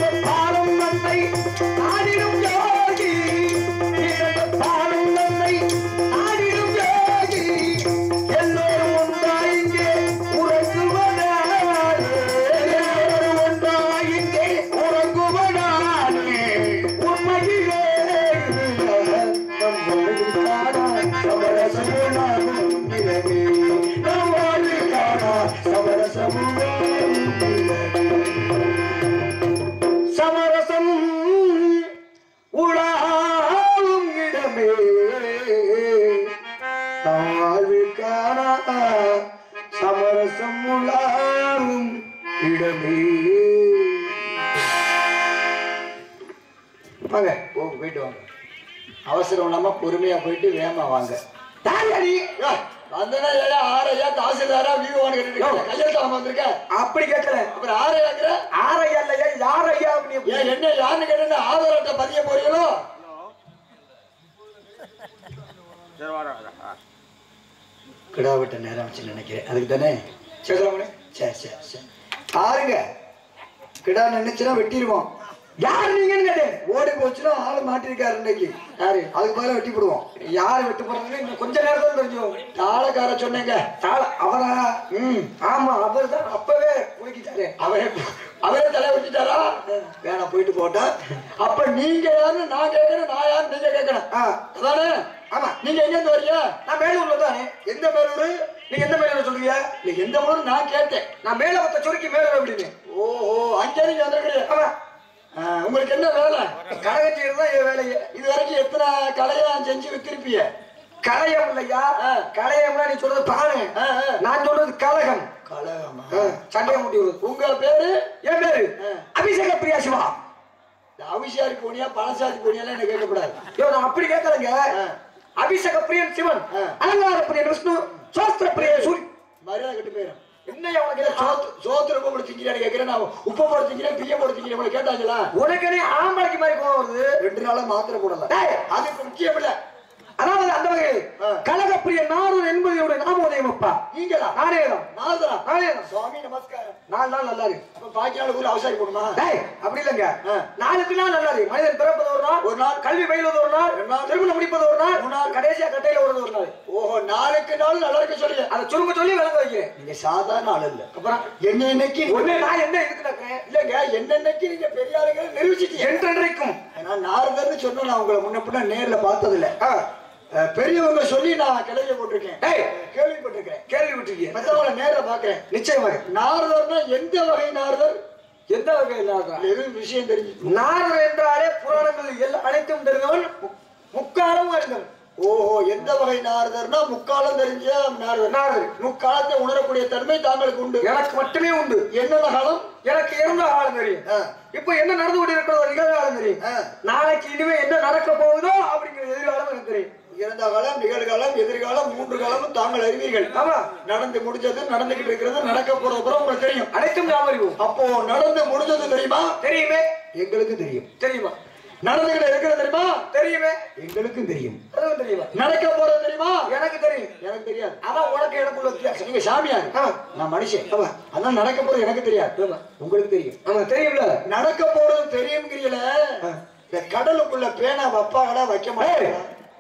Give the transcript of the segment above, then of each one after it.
பாலும் நன்மை நாடிடும் யோகி இழந்த பாலும் நன்மை நாடிடும் யோகி எல்லோரும் ஒன்றாய் இங்கே உறங்குவதாலே எல்லோரும் ஒன்றாய் இங்கே உறங்குவதாலே உண்மையிலே நம்மோடு காணா சமரசமுனாகும் நிலவே நம்மோடு காணா சமரசமுனாகும் நிலவே சமரசம் உலாவும் இடமே தாழ்வு காணா சமரசம் உலாவும் இடமே வாங்க ஓ போயிட்டு வாங்க அவசரம் இல்லாம பொறுமையா போயிட்டு வேகமா வாங்க தாயாரி வந்தனா ஏடா ஆரையா தாசில்தாரா வியூவான்னு கேட்டுட்டு கையெழுத்து வாங்க வந்திருக்க அப்படி கேட்கல அப்புறம் ஆரையாங்கிற ஆரையா இல்லையா யாரையா அப்படி ஏன் என்ன யாருன்னு கேட்டு ஆதார் அட்டை பதிய போறீங்களோ கிடா விட்ட நேரம் வச்சு நினைக்கிறேன் அதுக்கு தானே சேகரமணி சரி சரி சரி பாருங்க கிடா நினைச்சுனா வெட்டிடுவோம் யார் நீங்கன்னு கேட்டேன் ஓடி போச்சுன்னா ஆளு மாட்டிருக்காரு இன்னைக்கு யாரு அதுக்கு பதிலா வெட்டி போடுவோம் யார் வெட்டு போறாங்கன்னு இன்னும் கொஞ்ச நேரத்துல தெரிஞ்சோம் தாளக்கார சொன்னேங்க தாள அவரா ம் ஆமா அவர் தான் அப்பவே குளிக்கிட்டாரு அவரே அவரே தலை வச்சுட்டாரா வேணாம் போயிட்டு போட்டா அப்ப நீங்க யாருன்னு நான் கேட்கறேன் நான் யாரு நீங்க கேட்கணும் ஆ, அதானே ஆமா நீங்க எங்க இருந்து வரீங்க நான் மேலூர்ல தானே எந்த மேலூரு நீங்க எந்த மேலூர் சொல்றீங்க இல்ல எந்த ஊரு நான் கேட்டேன் நான் மேல பத்த சுருக்கி மேலூர் அப்படின்னு ஓஹோ அங்கே நீங்க வந்திருக்கிறீங்க ஆமா ஆ, உங்களுக்கு என்ன வேலை கழகம் செய்யறது தான் என் வேலையே இது வரைக்கும் எத்தனை கலையா செஞ்சு வித்திருப்பிய கலையம் இல்லையா ஆ. கலையம்னா நீ சொல்றது பானை ஆ, ஆ. நான் சொல்றது கலகம் கலகமா ஆ, சண்டையை முட்டி விடுறது உங்க பேரு என் பேரு ஆ. அபிஷேக பிரியா சிவா இந்த அவிஷியாருக்கு போனியா பணசாதி போனியா என்ன கேட்கக்கூடாது ஐயோ நான் அப்படி கேட்கலங்க ஆ. அபிஷேக பிரியன் சிவன் ஆ. அலங்கார பிரியன் விஷ்ணு சோஸ்திர பிரியன் சூரி மரியாதை கட்டு போயிடும் என்னையா உனக்கு இல்ல, இது சோத்து சோத்து ரொம்ப போட்டு திங்கிறான்னு கேட்கிறேன் நான் உப்பு போட்டு திங்கிறேன் பிய போட்டு திங்கிறேன் உங்களை கேட்டாங்களா உனக்கு ஆம்பளைக்கு மாதிரி கோவம் வருது ரெண்டு நாளா மாத்திரை போடல டேய், அது இப்ப முக்கியம் இல்ல அதாவது அந்த வகையில் ஆ. கலகப்பிரிய நாரூர் என்பதையோட நாமோதயம் அப்பா நீங்களா நானே தான் நாதரா நானே தான் சுவாமி நமஸ்காரம் நாலு நாள் நல்லா இருக்கு அப்ப பாக்கி நாள் ஊர் அவசாரி போடுமா டேய் அப்படி இல்லைங்க ஆ. நாளுக்கு நாள் நல்லா இருக்கு மனிதன் பிறப்பது ஒரு நாள் ஒரு நாள் கல்வி பயிலுவது ஒரு நாள் ரெண்டு நாள். திருமணம் முடிப்பது ஒரு நாள் மூணு நாள். கடைசியா கட்டையில ஓடுறது ஒரு நாள் ஓஹோ நாளைக்கு நாள் நல்லா இருக்க சொல்லுங்க அதை சுருங்க சொல்லி விளங்க வைக்கிறேன் நீங்க சாதாரண ஆள் இல்ல அப்புறம் என்ன இன்னைக்கு ஒண்ணு நான் என்ன இதுக்கு நடக்கிறேன் இல்லங்க என்னன்னைக்கு நீங்க பெரிய ஆளுங்க நிரூபிச்சிட்டீங்க என்றென்றைக்கும் ஏன்னா நாரதர்னு சொன்ன நான் உங்களை முன்ன பின்ன நேர்ல பார்த்தது இல்ல ஆ. அஹ், பெரியவங்க சொல்லி நான் கிளைய போட்டிருக்கேன் டேய் கேள்விப்பட்டிருக்கேன் கேள்வி விட்டுருக்கீங்க மத்தவங்கள நேர்ல பாக்குறேன் நிச்சயமாக நாரதர்னா எந்த வகை நாரதர் எந்த வகையில் நாரதர் எதுவும் விஷயம் தெரிஞ்சு நாரதர் என்றாலே புராணங்கள் எல்லாம் அனைத்தும் தெரிந்தவன் மு- முக்காலம் அறிந்தவன் ஓஹோ எந்த வகை நாரதர்னா முக்காலம் தெரிஞ்ச நாரதர் நாரதர் முக்காலத்தை உணரக்கூடிய தன்மை தாங்களுக்கு உண்டு எனக்கு மட்டுமே உண்டு என்னென்ன காலம் எனக்கு இருந்த காலம் தெரியும் ஆ, இப்போ என்ன நடந்து கொண்டிருக்கிறதோ நிகழ்காலம் தெரியும் ஆ. நாளைக்கு இனிமே என்ன நடக்க போகுதோ அப்படிங்கிற எதிர்காலம் எனக்கு தெரியும் இறந்த காலம் நிகழ்காலம் எதிர்காலம் மூன்று காலமும் தாங்கள் அறிவீர்கள் ஆமா நடந்து முடிஞ்சது நடந்துகிட்டு இருக்கிறது நடக்க போறது அப்புறம் உங்களுக்கு தெரியும் அனைத்தும் நாம் அறிவோம் அப்போ நடந்து முடிஞ்சது தெரியுமா தெரியுமே எங்களுக்கு தெரியும் தெரியுமா நடந்துகிட்டு இருக்கிறது தெரியுமா தெரியுமே எங்களுக்கும் தெரியும் அதுவும் தெரியுமா நடக்க போறது தெரியுமா எனக்கு தெரியும் எனக்கு தெரியாது அதான் உனக்கு எனக்குள்ள வித்தியாசம் நீங்க சாமியார் ஆ. நான் மனுஷன் ஆமா. அதான் நடக்க போறது எனக்கு தெரியாது ஆமா. உங்களுக்கு தெரியும் ஆமா தெரியும்ல நடக்க போறது தெரியுங்கிறீங்கள ஆ. இந்த கடலுக்குள்ள பேனா வைப்பாங்களா வைக்க மாட்டாங்களா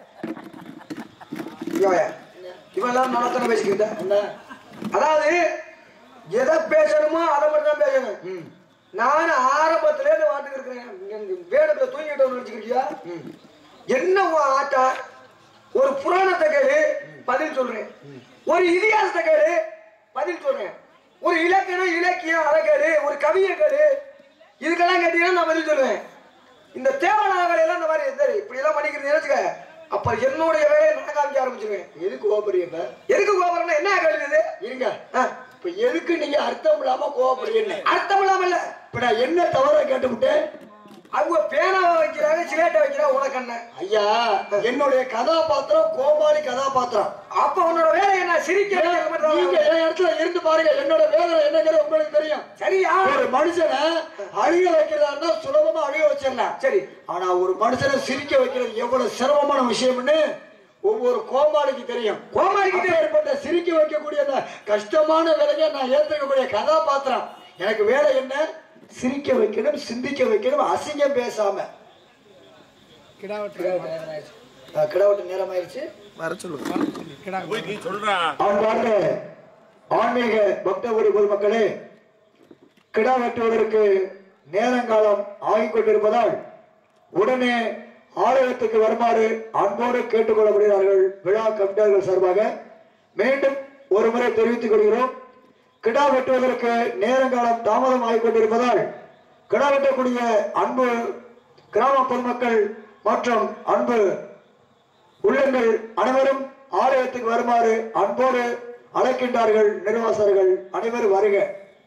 யோயா இவன் எல்லாம் நடத்தன பேசிக்கிட்ட என்ன அதாவது எதை பேசணுமோ அதை மட்டும் தான் பேசணும் ம். நான் ஆரம்பத்துல இருந்து வாட்டுக்கு இருக்கிறேன் வேடத்துல தூங்கிட்டு நினைச்சுக்கிறியா ம். என்ன உன் ஆட்டா ஒரு புராணத்தை கேளு பதில் சொல்றேன் ஒரு இதிகாசத்தை கேளு பதில் சொல்றேன் ஒரு இலக்கணம் இலக்கியம் அதை கேளு ஒரு கவியை கேளு இதுக்கெல்லாம் கேட்டீங்கன்னா நான் பதில் சொல்லுவேன் இந்த தேவையான வேலையெல்லாம் இந்த மாதிரி சரி இப்படி எல்லாம் பண்ணிக்கிறது வச்சுக்க அப்ப என்னுடைய வேலையை நான் காமிக்க ஆரம்பிச்சிருவேன் எதுக்கு கோபப்படுறீங்க எதுக்கு கோபுரம்னா என்ன கேள்வி இது இருங்க ஆ, இப்ப எதுக்கு நீங்க அர்த்தம் இல்லாம கோவப்படுறீங்க அர்த்தம் இல்லாம இல்ல இப்ப நான் என்ன தவற கேட்டு விட்டேன் அவங்க பேனாவை வைக்கிறாங்க சிலேட்டை வைக்கிறாங்க உனக்கு என்ன ஐயா என்னுடைய கதாபாத்திரம் கோமாளி கதாபாத்திரம் அப்ப உன்னோட வேலை என்ன சிரிக்க வைக்கிற மாதிரி தான் நீங்க என் இடத்துல இருந்து பாருங்க என்னோட வேதனை என்னங்கிறது உங்களுக்கு தெரியும் சரியா ஒரு மனுஷனை அழுக வைக்கிறதா சுலபமா அழுக வச்சிடலாம் சரி ஆனா ஒரு மனுஷனை சிரிக்க வைக்கிறது எவ்வளவு சிரமமான விஷயம்னு ஒவ்வொரு கோமாளிக்கு தெரியும் கோமாளிக்கிட்ட ஏற்பட்ட சிரிக்க வைக்கக்கூடிய அந்த கஷ்டமான வேலையை நான் ஏத்துக்கக்கூடிய கதாபாத்திரம் எனக்கு வேலை என்ன சிரிக்க வைக்கணும் சிந்திக்க வைக்கணும் அசிங்கம் பேசாம அஹ், கிடாவட்டு நேரம் ஆயிடுச்சு போய் நீ சொல்றா அவன் பார்த்த ஆன்மீக பக்தகுடி பொதுமக்களே கிடா வெட்டுவதற்கு நேரங்காலம் ஆகிக் கொண்டிருப்பதால் உடனே ஆலயத்துக்கு வருமாறு அன்போடு கேட்டுக்கொள்ளப்படுகிறார்கள் விழா கமிட்டியாளர்கள் சார்பாக மீண்டும் ஒரு முறை தெரிவித்துக் கொள்கிறோம் கிடா வெட்டுவதற்கு நேரங்காலம் தாமதம் ஆகிக் கொண்டிருப்பதால் கிடா வெட்டக்கூடிய அன்பு கிராம பொதுமக்கள் மற்றும் அன்பு உள்ளங்கள் அனைவரும் ஆலயத்துக்கு வருமாறு அன்போடு அழைக்கின்றார்கள் நிர்வாசகர்கள் அனைவரும் வருக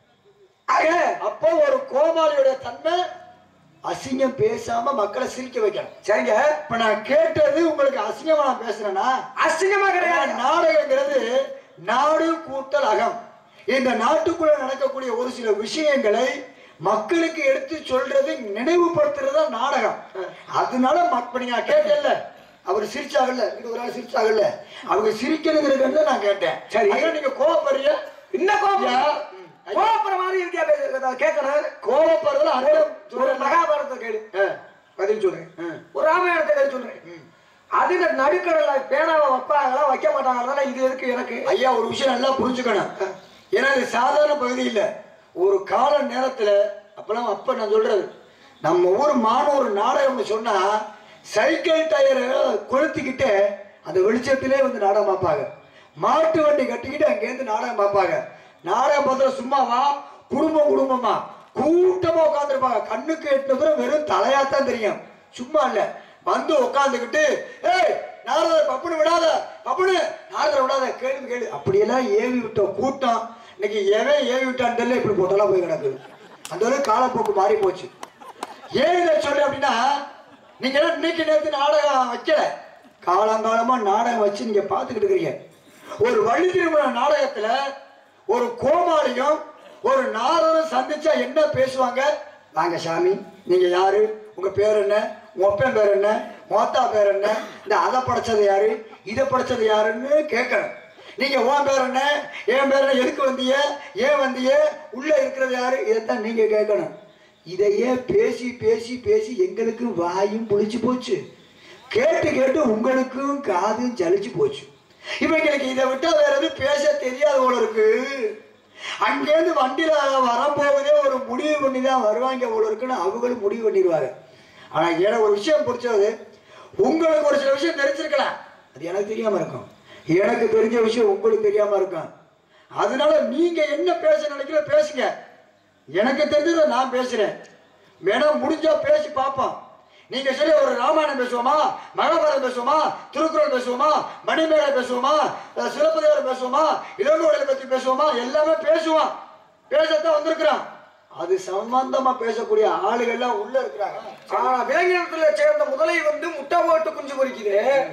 ஆக அப்போ ஒரு கோமாளியோட தன்மை அசிங்கம் பேசாம மக்களை சிரிக்க வைக்கணும் சரிங்க இப்ப நான் கேட்டது உங்களுக்கு அசிங்கமா நான் பேசுறேன்னா அசிங்கமா கிடையாது நாடகங்கிறது நாடு கூட்டல் அகம் இந்த நாட்டுக்குள்ள நடக்கக்கூடிய ஒரு சில விஷயங்களை மக்களுக்கு எடுத்து சொல்றது நினைவுபடுத்துறது தான் நாடகம் அதனால மக்~ நீங்க கேட்டல அவர் சிரிச்சாகல இது ஒரு ஆள் சிரிச்சாகல அவங்க சிரிக்கணுங்கிறது நான் கேட்டேன் சரி. ஐயா, நீங்க கோவப்படுறீங்க என்ன கோபம் ஐயா, ம், ஐயா, கோபப்படுற மாதிரி இருக்கியா பேச- கேட்கணும் கோவப்படுறதுல அர்த்தம் ஒரு சொல்றேன். மகாபாரதத்தை கேளு ஆ, பதில் சொல்றேன் ஆ. ஒரு ராமாயணத்தை கேளு சொல்றேன் ம். அதுல நடுக்கடல பேனாவை வைப்பாங்களா வைக்க மாட்டாங்களா இது எதுக்கு எனக்கு ஐயா ஒரு விஷயம் நல்லா புரிஞ்சுக்கணும் ஏன்னா இது சாதாரண பகுதி இல்ல ஒரு கால நேரத்துல அப்பெல்லாம் அப்ப நான் சொல்றது நம்ம ஊர் மாணவர் நாடகம்னு சொன்னா சைக்கிள் டயரை கொளுத்திக்கிட்டு அந்த வெளிச்சத்திலே வந்து நாடகம் பார்ப்பாங்க மாட்டு வண்டி கட்டிக்கிட்டு அங்கேருந்து நாடகம் பார்ப்பாங்க நாடகம் பார்த்தா சும்மாவா குடும்பம் குடும்பமா கூட்டமா உட்காந்துருப்பாங்க கண்ணுக்கு எட்டு தூரம் வெறும் தலையாத்தான் தெரியும் சும்மா இல்ல வந்து உட்காந்துக்கிட்டு ஏய் நாரதர் பப்புனு விடாத பப்புனு நாரதர் விடாத கேள்வி கேளு அப்படியெல்லாம் ஏவி விட்ட கூட்டம் இன்னைக்கு எவன் ஏவி விட்டான்னு தெரியல இப்படி போட்டெல்லாம் போய் கிடக்குது அந்த அளவுக்கு காலப்போக்கு மாறி போச்சு ஏன் இதை சொல்றேன் அப்படின்னா நீங்க எல்லாம் இன்னைக்கு நேரத்து நாடகம் வைக்கல காலங்காலமா நாடகம் வச்சு நீங்க பார்த்துக்கிட்டு இருக்கிறீங்க ஒரு வழி திருமண நாடகத்துல ஒரு கோமாளியும் ஒரு நாரதரும் சந்திச்சா என்ன பேசுவாங்க வாங்க சாமி நீங்க யாரு உங்க பேர் என்ன உங்க அப்பன் பேர் என்ன மோத்தா பேர் என்ன இந்த அதை படைச்சது யாரு இதை படைச்சது யாருன்னு கேட்கணும் நீங்க உன் பேர் என்ன என் பேர் என்ன எதுக்கு வந்தீங்க ஏன் வந்தீங்க உள்ள இருக்கிறது யாரு இதைத்தான் நீங்க கேட்கணும் இதையே பேசி பேசி பேசி எங்களுக்கு வாயும் புளிச்சு போச்சு கேட்டு கேட்டு உங்களுக்கும் காதும் ஜலிச்சு போச்சு இவங்களுக்கு இதை விட்டா வேற எதுவும் பேச தெரியாத போல இருக்கு அங்கேருந்து வண்டியில வரப்போகுதே ஒரு முடிவு பண்ணி தான் வருவாங்க போல இருக்குன்னு அவங்களும் முடிவு பண்ணிடுவாங்க ஆனா எனக்கு ஒரு விஷயம் பிடிச்சது உங்களுக்கு ஒரு சில விஷயம் தெரிஞ்சிருக்கலாம் அது எனக்கு தெரியாம இருக்கும் எனக்கு தெரிஞ்ச விஷயம் உங்களுக்கு தெரியாம இருக்கும் அதனால நீங்க என்ன பேச நினைக்கிற பேசுங்க எனக்கு தெரிஞ்சதை நான் பேசுறேன் வேணா முடிஞ்சா பேசி பார்ப்போம் நீங்க சரி ஒரு ராமாயணம் பேசுவோமா மகாபாரதம் பேசுவோமா திருக்குறள் பேசுவோமா மணிமேகலை பேசுவோமா அஹ் சிலப்பதிகாரம் பேசுவோமா இளங்கோடலை பத்தி பேசுவோமா எல்லாமே பேசுவோம் பேசத்தான் வந்திருக்கிறோம் அது சம்பந்தமா பேசக்கூடிய ஆளுகள்லாம் உள்ள இருக்கிறாங்க ஆனா விலங்கினத்துல சேர்ந்த முதலை வந்து முட்டை போட்டு குஞ்சு பொறிக்குது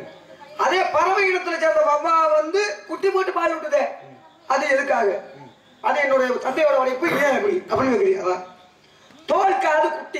அதே பறவை இனத்துல சேர்ந்த வவ்வா வந்து குட்டி போட்டு பால் விட்டுதே அது எதுக்காக அது என்னுடைய தந்தையோட உடைப்பு ஏன் அப்படி அப்படின்னு கேக்குறீங்க தோல் காது குட்டி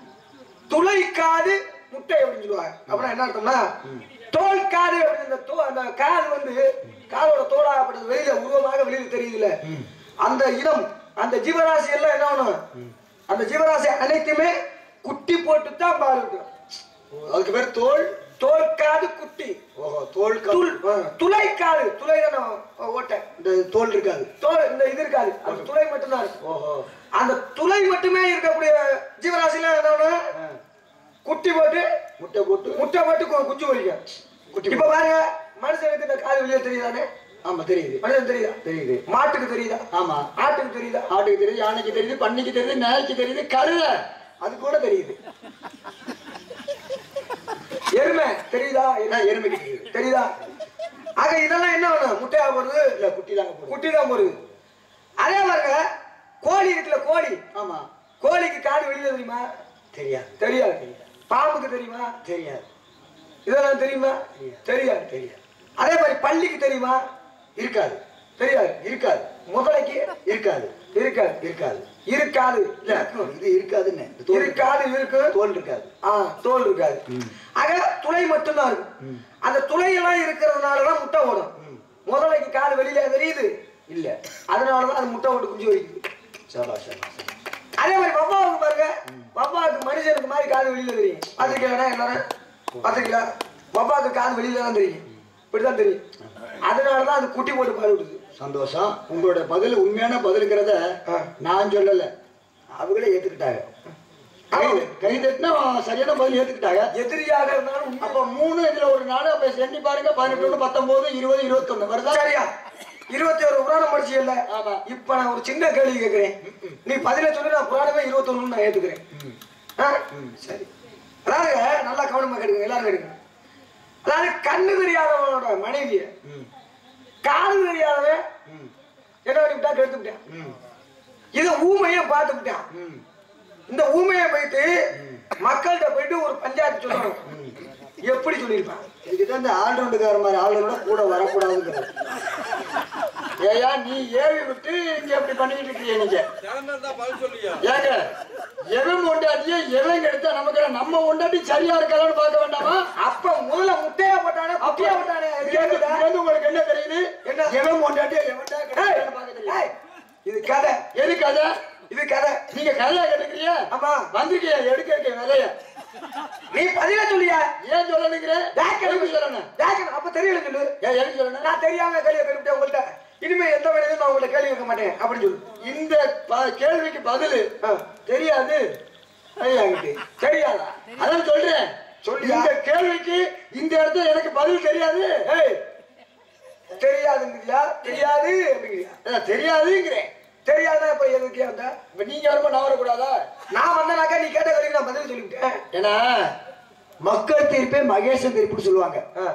துளை காது முட்டை அப்படின்னு சொல்லுவாங்க அப்படின்னா என்ன அர்த்தம்னா தோல் காது அப்படின்னு இந்த தோ அந்த காது வந்து காதோட தோலாகப்பட்டது வெளியில உருவமாக வெளியில தெரியுதுல்ல அந்த இனம் அந்த ஜீவராசி எல்லாம் என்ன பண்ணும் அந்த ஜீவராசி அனைத்துமே குட்டி போட்டு தான் பால் விடும் அதுக்கு பேர் தோல் தோல் காது குட்டி ஓஹோ தோல் துள் துளை காது துளை தானே ஓட்டை இந்த தோல் இருக்காது தோல் இந்த இது இருக்காது அந்த துளை மட்டும்தான் இருக்கும் ஓஹோ அந்த துளை மட்டுமே இருக்கக்கூடிய ஜீவராசில என்னன்னா குட்டி போட்டு முட்டை போட்டு முட்டை போட்டு கு- குஞ்சு பொரிக்கும் குட்டி இப்ப பாருங்க மனுஷனுக்கு இந்த காது வெளியே தெரியுதானே ஆமா தெரியுது மனுஷன் தெரியுதா தெரியுது மாட்டுக்கு தெரியுதா ஆமா ஆட்டுக்கு தெரியுதா ஆட்டுக்கு தெரியுது யானைக்கு தெரியுது பன்னிக்கு தெரியுது நாய்க்கு தெரியுது கழுதை அது கூட தெரியுது எருமை தெரியுதா என்ன எருமைக்கு தெரியுது தெரியுதா ஆக இதெல்லாம் என்ன வேணும் முட்டையா போடுது இல்ல குட்டி தாங்க போடுது குட்டி தான் போடுது அதே பாருங்க கோழி இருக்குல்ல கோழி ஆமா கோழிக்கு காது வெளியில தெரியுமா தெரியாது தெரியாது பாம்புக்கு தெரியுமா தெரியாது இதெல்லாம் தெரியுமா தெரியாது தெரியாது அதே மாதிரி பள்ளிக்கு தெரியுமா இருக்காது தெரியாது இருக்காது முதலைக்கு இருக்காது இருக்காது இருக்காது இருக்காது இல்ல இது இருக்காதுன்னு இந்த தோல் இருக்காது இருக்கு தோல் இருக்காது ஆ தோல் இருக்காது ஆக துளை மட்டும்தான் இருக்கும் அந்த துளை எல்லாம் இருக்கிறதுனாலதான் முட்டை ஓடும் முதலைக்கு காது வெளியில தெரியுது இல்ல அதனாலதான் அது முட்டை ஓட்டு குஞ்சு வைக்குது சபா சபா சபா. அதே மாதிரி பப்பாவுக்கு பாருங்க பப்பாவுக்கு மனுஷனுக்கு மாதிரி காது வெளியில தெரியும் பாத்துருக்கீங்களா எல்லாரும் பாத்துருக்கீங்களா பப்பாவுக்கு காது வெளியில தான் தெரியும் இப்படிதான் தெரியும் அதனாலதான் அது குட்டி போட்டு பால் விடுது சந்தோஷம் உங்களோட பதில் உண்மையான பதிலுங்கிறத ஆ. நான் சொல்லல அவங்களே ஏத்துக்கிட்டாங்க கை கை தட்டினா சரியான பதில் ஏத்துக்கிட்டாங்க எதிரியாக இருந்தாலும் உண்மை- அப்ப மூணு இதுல ஒரு நாலு அப்ப எண்ணி பாருங்க பதினெட்டு ஒண்ணு, பத்தொன்பது இருபது இருபத்தொன்னு வருதா சரியா இருபத்தி ஒரு புராணம் படிச்சியல்ல ஆமா. இப்ப நான் ஒரு சின்ன கேள்வி கேட்கிறேன் நீ பதில சொல்லி நான் புராணமே இருபத்தொன்னு நான் ஏத்துக்கிறேன் ஆ? சரி அதாவது நல்லா கவனமா கேட்டுங்க எல்லாரும் கேட்டுங்க அதாவது கண்ணு தெரியாதவனோட மனைவிய காது தெரியாதவன் என்ன பண்ணி விட்டா கெடுத்து விட்டான் இத ஊமைய பார்த்து விட்டான் இந்த ஊமையை போயிட்டு மக்கள்கிட்ட போயிட்டு ஒரு பஞ்சாயத்து சொல்லணும் எப்படி சொல்லியிருப்பான் இதுக்குதான் இந்த ஆல்ரவுண்டுக்கார மாதிரி ஆளுகளோட கூட வரக்கூடாதுங்கிறது ஏயா நீ ஏவி விட்டு இங்க அப்படி பண்ணிட்டு இருக்கீங்க நீங்க பதில் சொல்லியா ஏங்க எவன் கொண்டாட்டியே எவன் கெடுத்தா நமக்கு என்ன? நம்ம கொண்டாட்டி சரியா இருக்காளான்னு பார்க்க வேண்டாமா அப்ப முதல்ல முட்டையா போட்டானே குட்டியா போட்டானே அது இது வந்து- கேக்குதா? இது வந்து உங்களுக்கு என்ன தெரியுது என்ன? எவன் கொண்டாட்டியே எவன்டா ஏய், கெடுத்தான்னு பார்க்க தெரியுது ஏய், இது கதை எது கதை இது கதை நீங்க கதையா கெடுக்கிறியா ஆமா வந்திருக்கியா எடுக்க இருக்க விதைய நீ பதில சொல்லியா ஏன் சொல்லணுங்கிற எதுக்கு சொல்லணும் கேட்கணும் அப்ப தெரியல சொல்லு ஏன் எதுக்கு சொல்லணும் நான் தெரியாம கேள்வி கேட்டுவிட்டேன் உங்கள்ட்ட இனிமே எந்த வேலையும் நான் உங்கள்ட்ட கேள்வி கேட்க மாட்டேன் அப்படின்னு சொல்லு இந்த ப- கேள்விக்கு பதில் ஆ. தெரியாது ஐயாங்கிட்டு தெரியாதா அதான் சொல்றேன் சொல்லியா? இந்த கேள்விக்கு இந்த இடத்துல எனக்கு பதில் தெரியாது ஏய் தெரியாதுங்கிறியா தெரியாது அப்படிங்கிறியா அதான் தெரியாதுங்கிறேன் தெரியாதா இப்ப எதுக்கு வந்தா இப்ப நீங்க வரும்போது நான் வரக்கூடாதா நான் வந்தனாக்கா நீ கேட்ட கேள்விக்கு நான் பதில் சொல்லிவிட்டேன் ஏன்னா மக்கள் தீர்ப்பே மகேசன் தீர்ப்புன்னு சொல்லுவாங்க ஆ,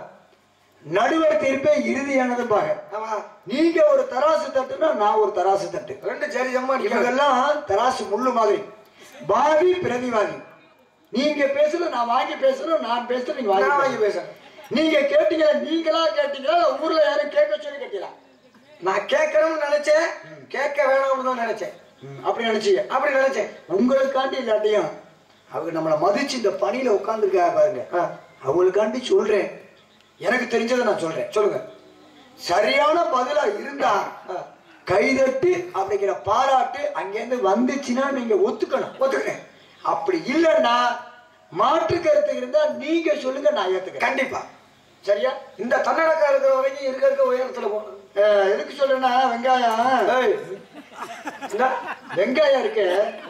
நடுவர் தீர்ப்பே இறுதியானதும்பாங்க ஆமா நீங்க ஒரு தராசு தட்டுனா நான் ஒரு தராசு தட்டு ரெண்டு சரி ஜம்மா இவங்கெல்லாம் தராசு முள்ளு மாதிரி வாதி பிரதிவாதி நீங்க பேசணும் நான் வாங்கி பேசணும் நான் பேசணும் நீங்க நான் வாங்கி வாங்கி பேசணும் பேசுறேன் நீங்க கேட்டீங்களா நீங்களா கேட்டீங்களா இல்ல ஊர்ல யாரும் கேட்க சொல்லி கேட்டீங்களா நான் கேட்கணும்னு நினைச்சேன் கேட்க வேணாம்னு தான் நினைச்சேன் அப்படி நினைச்சீங்க அப்படி நினைச்சேன் உங்களுக்காண்டி இல்லாட்டியும் அவங்க நம்மளை மதிச்சு இந்த பணியில உட்கார்ந்துருக்கா பாருங்க ஆ, அவங்களுக்காண்டி சொல்றேன் எனக்கு தெரிஞ்சதை நான் சொல்றேன் சொல்லுங்க சரியான பதிலா இருந்தா கைதட்டு அப்படிங்கிற பாராட்டு அங்கேருந்து வந்துச்சுன்னா நீங்க ஒத்துக்கணும் ஒத்துக்கிறேன் அப்படி இல்லைன்னா மாற்று கருத்து இருந்தா நீங்க சொல்லுங்க நான் ஏத்துக்கிறேன் கண்டிப்பா சரியா இந்த தன்னடக்கா இருக்கிற வரைக்கும் இருக்க இருக்க உயரத்துல போகணும் அஹ், எதுக்கு சொல்றேன்னா வெங்காயம் ஏய், இந்தா, வெங்காயம் இருக்கு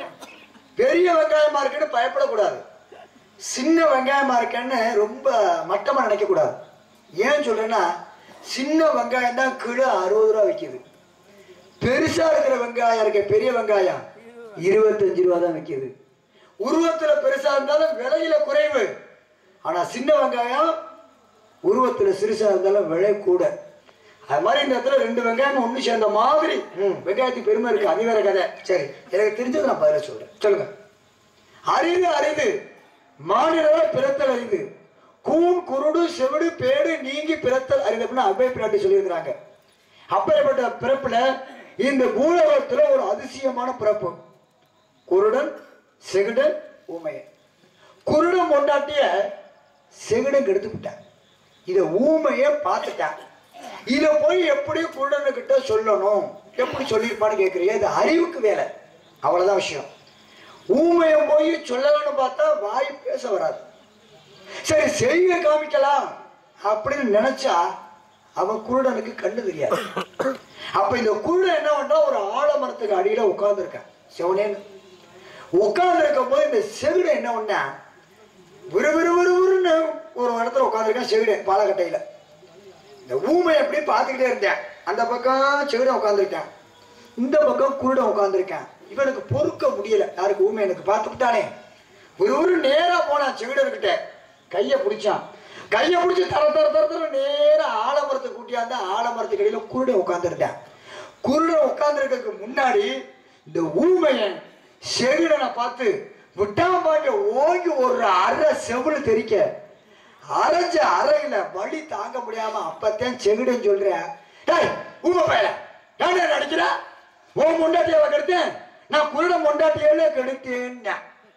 பெரிய வெங்காயமா இருக்குன்னு பயப்படக்கூடாது சின்ன வெங்காயமா இருக்கேன்னு ரொம்ப மட்டமா நினைக்க கூடாது ஏன் சொல்றேன்னா சின்ன வெங்காயம் தான் கிலோ அறுபது ரூபா விற்கிது பெருசா இருக்கிற வெங்காயம் இருக்க பெரிய வெங்காயம் இருபத்தஞ்சு ரூபா தான் விற்கிது உருவத்துல பெருசா இருந்தாலும் விலையில குறைவு ஆனா சின்ன வெங்காயம் உருவத்துல சிறுசா இருந்தாலும் விலை கூட அது மாதிரி இந்த இடத்துல ரெண்டு வெங்காயம் ஒண்ணு சேர்ந்த மாதிரி வெங்காயத்துக்கு பெருமை இருக்கு அது வேற கதை சரி எனக்கு தெரிஞ்சது நான் பதில சொல்றேன் சொல்லுங்க அரிது அரிது மாநில பிறத்தல் அரிது கூன் குருடு செவிடு பேடு நீங்கி பிறத்தல் அரிது அப்படின்னு அபய பிராட்டி சொல்லியிருக்கிறாங்க அப்பேற்பட்ட பிறப்புல இந்த பூலோகத்துல ஒரு அதிசயமான பிறப்பு குருடன் செகுடன் ஊமையன் குருடன் கொண்டாட்டிய செகுடன் கெடுத்து விட்டான் இத ஊமைய பார்த்துட்டான் இத போய் எப்படி குருடனுக்கிட்ட சொல்லணும் எப்படி சொல்லியிருப்பான்னு கேட்குறீங்க இது அறிவுக்கு வேலை அவ்வளவுதான் விஷயம் ஊமையம் போய் சொல்லலாம்னு பார்த்தா வாய் பேச வராது சரி செய்ய காமிக்கலாம் அப்படின்னு நினைச்சா அவன் குருடனுக்கு கண்ணு தெரியாது அப்ப இந்த குருடன் என்ன பண்ணா ஒரு ஆலமரத்துக்கு அடியில உட்கார்ந்துருக்கான் சிவனேன்னு உட்கார்ந்து இருக்கும் போது இந்த செவிடன் என்ன பண்ணா விறு விறு விறு விறுன்னு ஒரு இடத்துல உட்காந்துருக்கான் செவிடன் பாலக்கட்டையில இந்த ஊமை எப்படி பார்த்துக்கிட்டே இருந்தேன் அந்த பக்கம் செவிடன் உட்காந்துருக்கேன் இந்த பக்கம் குருடன் உட்காந்துருக்கேன் இவனுக்கு பொறுக்க முடியல யாருக்கு ஊமை எனக்கு பார்த்து விட்டானே ஒரு ஒரு நேரா போனான் செவிடன்கிட்ட கையை பிடிச்சான் கையை பிடிச்சி தர தர தர தர நேரா ஆலமரத்தை கூட்டியாந்து ஆலமரத்துக்கு இடையில குருடன் உட்காந்துருந்தேன் குருடன் உட்காந்துருக்கிறதுக்கு முன்னாடி இந்த ஊமையன் செவிடனை பார்த்து விட்டாம்பாங்க ஓங்கி ஒரு அரை செவிடு தெரிக்க அரைஞ்ச அறையில வலி தாங்க முடியாம அப்பத்தான் செவிடன் சொல்றேன் டேய் ஊமை பயல ஏன்டா நடிக்கிற உன் முண்டாட்டியாவை கெடுத்தேன் நான் குருடன் முண்டாட்டியால கெடுத்தேன்னா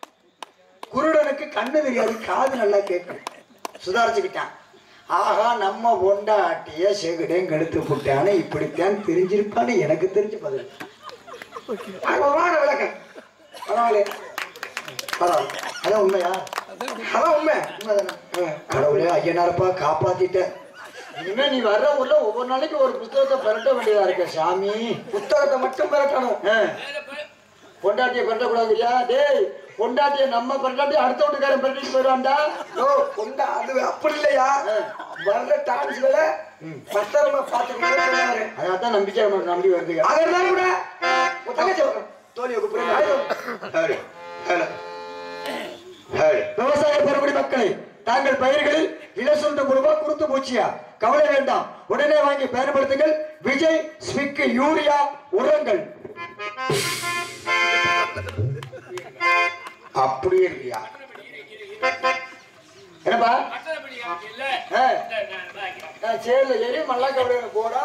குருடனுக்கு கண்ணு தெரியாது காது நல்லா கேட்கும் சுதாரிச்சுக்கிட்டான் ஆஹா நம்ம பொண்டாட்டிய செகுடன் கெடுத்து போட்டான்னு இப்படித்தான் தெரிஞ்சிருப்பான்னு எனக்கு தெரிஞ்ச பதில் அழகான விளக்கம் பரவாயில்ல பரவாயில்ல அதான் உண்மையா அதான் உண்மை உண்மைதானே ஆ. கடவுளே ஐயனாரப்பா காப்பாத்திட்ட இனிமே நீ வர்ற ஊர்ல ஒவ்வொரு நாளைக்கு ஒரு புத்தகத்தை பெரட்ட வேண்டியதா இருக்க சாமி புத்தகத்தை மட்டும் பெறட்டணும் ஆ. பொண்டாட்டிய பெரட்டக்கூடாதுயா டேய் பொண்டாட்டிய நம்ம பெரட்டாட்டி அடுத்த வீட்டுக்காரன் பெரட்டிட்டு போயிடுவான்டா ஓ கொண்டா அது அப்படி இல்லையா வர்ற டான்ஸ்களை பத்திரமா பார்த்துக்கணும் அதான் நம்பிக்கை நமக்கு நம்பி வருதுங்க அதெல்லாம் கூட உன் தங்கச்சி வரணும். தோழியை கூப்பிடுங்க விவசாய பெருங்குடி மக்களை தாங்கள் பயிர்களில் இலசுண்டு முழுவா குருத்து பூச்சியா கவலை வேண்டாம் உடனே வாங்கி பயன்படுத்துங்கள் விஜய் ஸ்பிக் யூரியா உரங்கள் அப்படியே இருக்கியா என்னப்பா ஆ, நான் சேர்ல ஏறி மல்லா கவலை போடா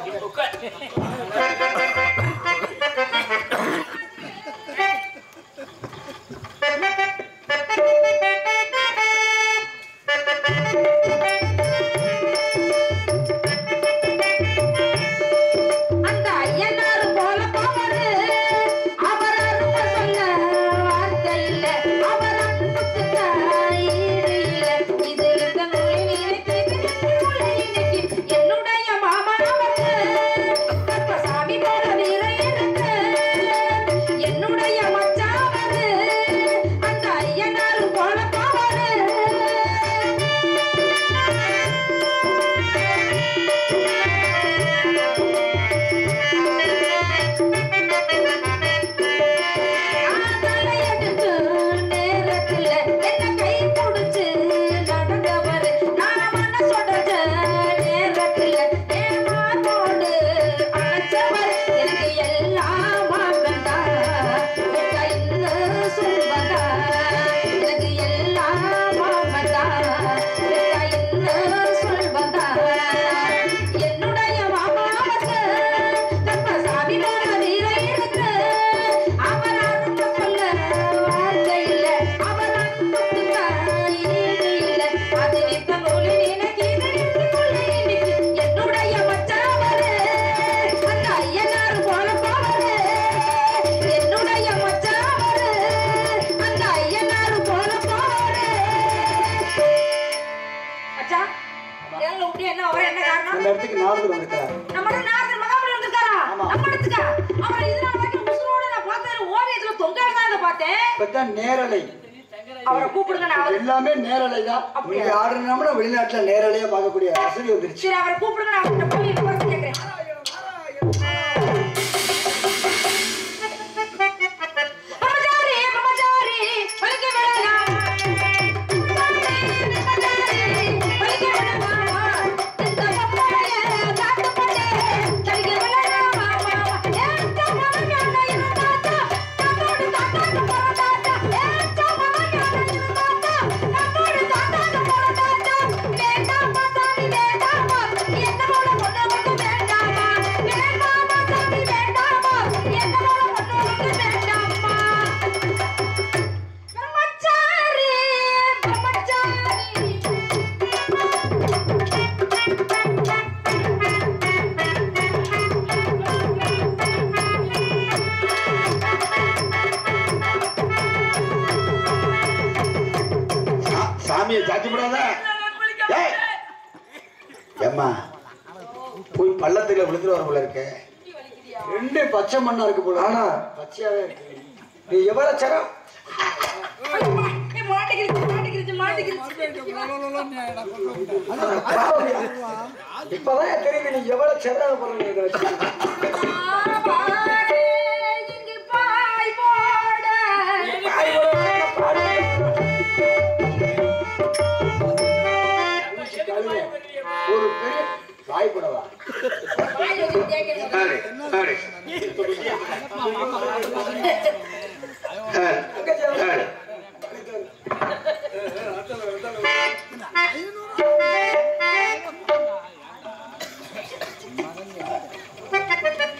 அந்த ஐயனார் போல போவது அவர் அருமை சொல்ல வார்த்தை இல்ல அவர் அன்புக்கு ஈடு இல்ல இது இந்த நூலில் இருக்கு என்னுடைய மாமா வந்து கற்பசாமி போல வீர இருக்கு என்னுடைய மச்சான் வந்து அந்த ஐயனார் போல போவது ஆதலை எடுத்து நேரத்துல என்ன கை புடிச்சு நடந்தவர் நான் மனசொடச்ச நேரத்துல ஏமாத்தோடு அழைச்சவர் எனக்கு எல்லாம் வாங்கண்டா கைன்னு சொல்வதா எனக்கு எல்லாம் வாங்கண்டா கைன்னு சொல்வதா என்னுடைய மாமாவுக்கு கற்பசாமி போல வீர இருக்கு அவர் அன்பு சொல்ல வார்த்தை இல்ல அவர் அன்புக்கு ஈடு இல்ல அது நித்த நூலில் எனக்கு இது நெஞ்சுக்குள்ள இனிக்கு என்னுடைய மச்சாவரு அந்த ஐயனார் போல போவரு என்னுடைய மச்சாவரு அந்த ஐயனார் போல போவரு அச்சா எங்க இப்படி என்ன அவர் என்ன காரணம் அந்த இடத்துக்கு நாலு வந்திருக்கிறார் நம்மளோட நாகர் மகாபலி வந்திருக்காரா ஆமா. நம்ம இடத்துக்கா அவர் இதனால வரைக்கும் உசுரோட நான் பார்த்தேன் ஓவியத்துல தொங்காடு தான் இதை பார்த்தேன் இப்பதான் நேரலை அவரை கூப்பிடுங்க நான் அவரு- எல்லாமே நேரலை தான் அப்படியா? நீங்க ஆடுறோம்னா வெளிநாட்டுல நேரலையா பார்க்கக்கூடிய வசதி வந்துருச்சு சரி அவரை கூப்பிடுங்க நான் அவர்கிட்ட போய் விவரம் கேட்கிறேன் பிரம்மச்சாரி, பிரம்மச்சாரி, பலிக்க விடலாமா? பிரம்மச்சாரி, பலிக்க விடலாமா? இந்த பொம்பளைய காட்டுப்பட்டே, தலிக்க விடலாமா? ஏத்த மகனான இவன் பார்த்தா, நம்மோடு தாத்தாக்கு பிறந்தாத்தா. ஏத்த மகனான இவன் பார்த்தா, நம்மோடு தாத்தாக்கு பிறந்தாத்தா. வேண்டாமா சாமி, வேண்டாமா, என்னோட பொண்ணு வந்து வேண்டாமா. வேண்டாமா சாமி, வேண்டாமா, என்னோட பொண்ணு வந்து வேண்டாமா. பிரம்மச்சாரி, பிரம்மச்சாரி. சா- சாமியை சாத்தி விடாத ஏய்! ஏம்மா போய் பள்ளத்துல விழுந்துட்டு வர போல இருக்க ரெண்டு பச்சை மண்ணா இருக்கு போல ஆனா. பச்சையாவே இருக்கு நீ எவ்வளவு சரம் ஏய், மாட்டிக்கிருச்சு, மாட்டிக்கிருச்சு, மாட்டிக்கிருச்சு. இப்பதான் தெரியுது நீ எவ்வளவு சரம் போறீங்க இதை வச்சு. ஆவாரே, இங்கு பாய் போட. பாய் போடுறவங்க பாடி. ஒரு பெரிய வாய் போடவா பாய் வச்சு தேய்க்கணும். தங்கச்சி அவன். ஆ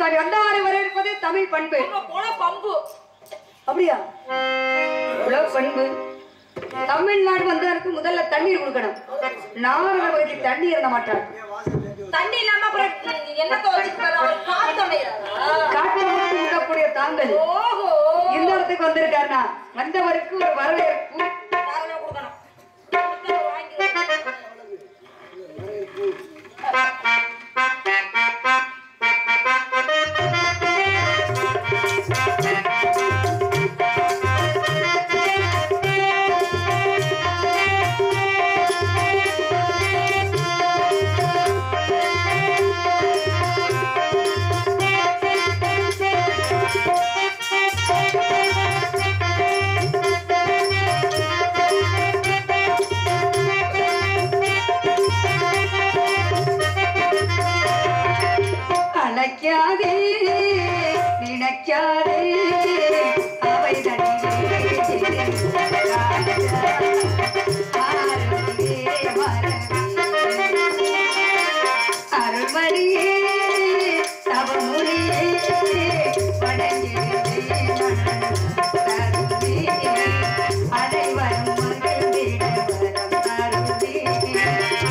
பழனிசாமி வந்தாரை வரவேற்பது தமிழ் பண்பு போன பம்பு அப்படியா உலக பண்பு தமிழ்நாடு வந்ததற்கு முதல்ல தண்ணீர் கொடுக்கணும் நாரத பகுதி தண்ணி இருந்த மாட்டார் தண்ணி இல்லாம அப்புறம் என்னத்த வச்சுட்டு அவர் காத்தொடையா காட்டில் மட்டும் இருக்கக்கூடிய தாங்கள் ஓஹோ இந்த இடத்துக்கு வந்திருக்காருனா வந்தவருக்கு ஒரு வரவேற்பு யாருன்னா கொடுக்கணும் கொடுத்தா வாங்கிக்கலாம். அழைக்காதே நினைக்காதே அவை அருள்மணியே தவமுனியே அனைவரும் மகிழ்ந்திட வரம் தருவே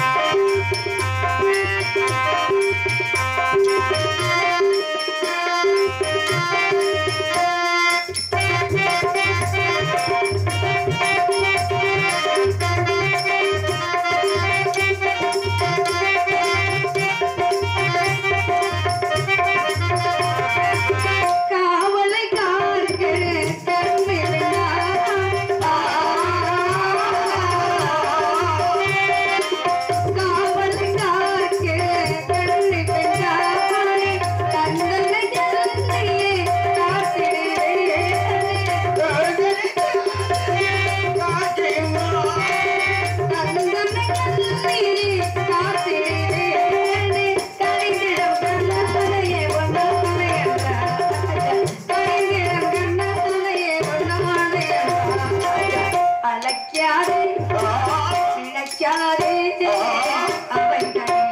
காவலை காருக்கு காவலை காருக்கு கண்ணி பெண்ணாய் தந்தனை ஜல்லியே காத்திரே தந்தனை ஜல்லியே காத்திரே கரிந்திடம் கண்ணாலையே வண்ணாலையல்ல கரிந்திடம் கண்ணாலையே வண்ணாலையல்ல அழைக்காதே நினைக்காதே அவை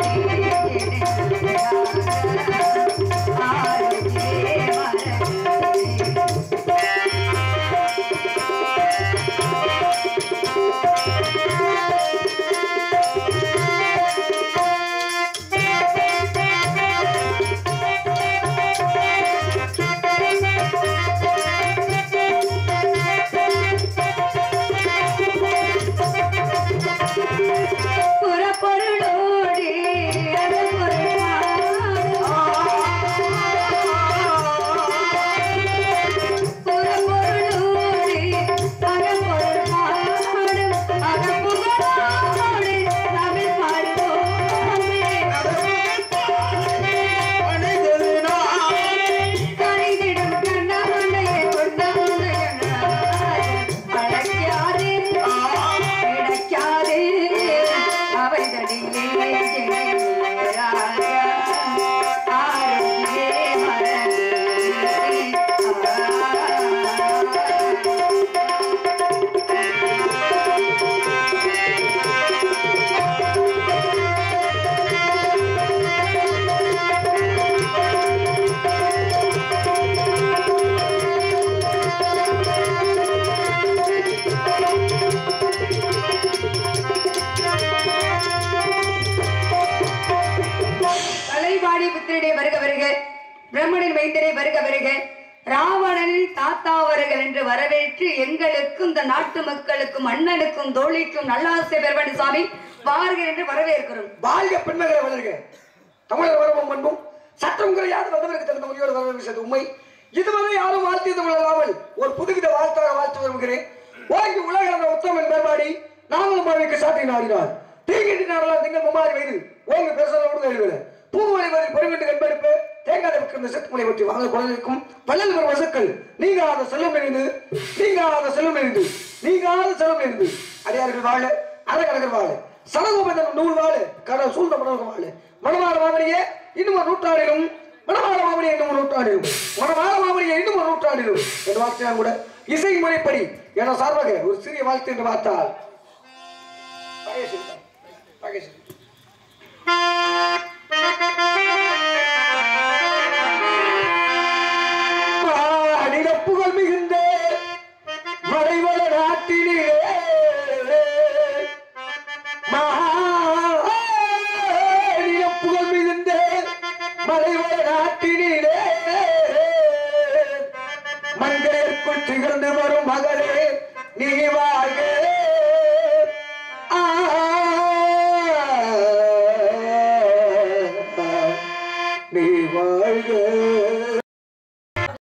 புறப்பொருளோடி புறப்பொருளோடி அகப்பொருள் பாடும் அகப்புகழோடு தமிழ் பாடுவோமே கணிதிடும் கண்ணாமண்டையை கொண்டாமையன அழைக்காதே கிடைக்காதே அவை தடியே ராஜா ஆரோக்கியே கலைவாணி புத்திரனை வருக வருக பிரம்மனின் மைந்தனை வருக வருக ராவணனின் தாத்தா அவர்கள் என்று வரவேற்று எங்களுக்கும் இந்த நாட்டு மக்களுக்கும் அண்ணனுக்கும் தோழிக்கும் நல்லாசை பெருமணி சாமி வாருக என்று வரவேற்கிறோம் வாழ்க பெண்மகளை வளர்க தமிழர் வரவும் பண்பும் சட்டம் குறையாத வந்தவருக்கு தகுந்த முறையோடு வரவேற்றது உண்மை இதுவரை யாரும் வாழ்த்தியது இல்லாமல் ஒரு புதுவித வாழ்த்தாக வாழ்த்து விரும்புகிறேன் ஓங்கி உலக உத்தமன் மேம்பாடி நாங்களும் பாவிக்கு சாட்டி நாடினார் தீங்கிட்டு நாடலாம் திங்கள் மும்மாறி வயது ஓங்கி பெருசலோடு எழுதுல பூவலை வரை பொறிவிட்டு கண்பெடுப்பு தேங்காய் வைக்கும் இந்த செத்துமலை பற்றி வாங்க குழந்தைக்கும் வள்ளல் பெறும் வசுக்கள் நீங்காத செல்வம் இணைந்து நீங்காத செல்வம் இணைந்து நீங்காத செல்வம் இணைந்து அடியார்கள் வாழ அரகரகர் வாழ சடகோபந்தன் நூல் வாழு கடல் சூழ்ந்த மணல் வாழு மணவாள மாமணியே இன்னும் ஒரு நூற்றாண்டிலும் மணவாள மாமணியை இன்னும் ஒரு நூற்றாண்டிலும் மணவாள மாமணியை இன்னும் ஒரு நூற்றாண்டிலும் என்ற வார்த்தையாக கூட இசை முறைப்படி என சார்பாக ஒரு சிறிய வாழ்த்து என்று பார்த்தால் பகேஷ் பகேஷ் மலைவர நாட்டினி